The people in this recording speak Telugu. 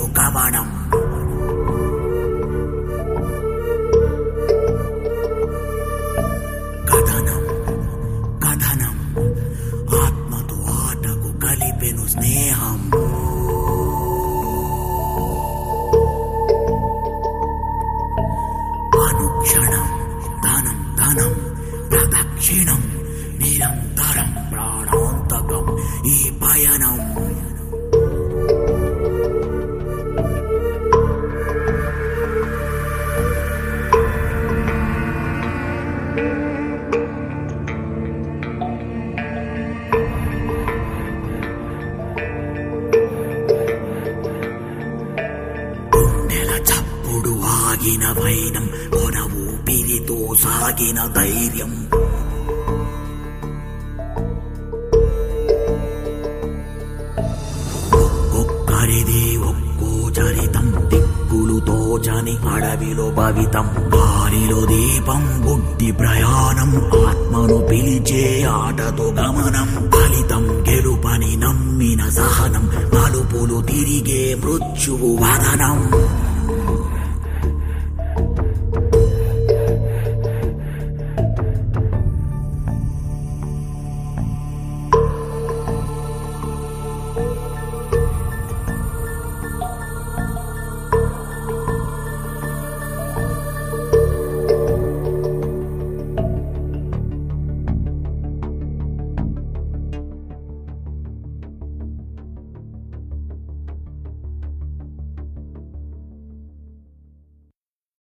కవనం కథనం కథనం ఆత్మతో ఆటకు కలిపెను స్నేహం అనుక్షణం ధనం ధనం ప్రదక్షిణం నిరంతరం ప్రాణాంతకం ఈ పయనం గుండెల చప్పుడు ఆగిన వైనం కొన ఊపిరితో సాగిన ధైర్యం ఒక్కరిది ఒక్కో చరితం దిక్కులు తోచని అడవిలో భవితం గాలిలో దీపం బుద్ధి ప్రయాణం ఆత్మను పిలిచే ఆటతో గమనం ఫలితం గెలుపని నమ్మిన సహనం మలుపులు తిరిగే మృత్యువు వదనం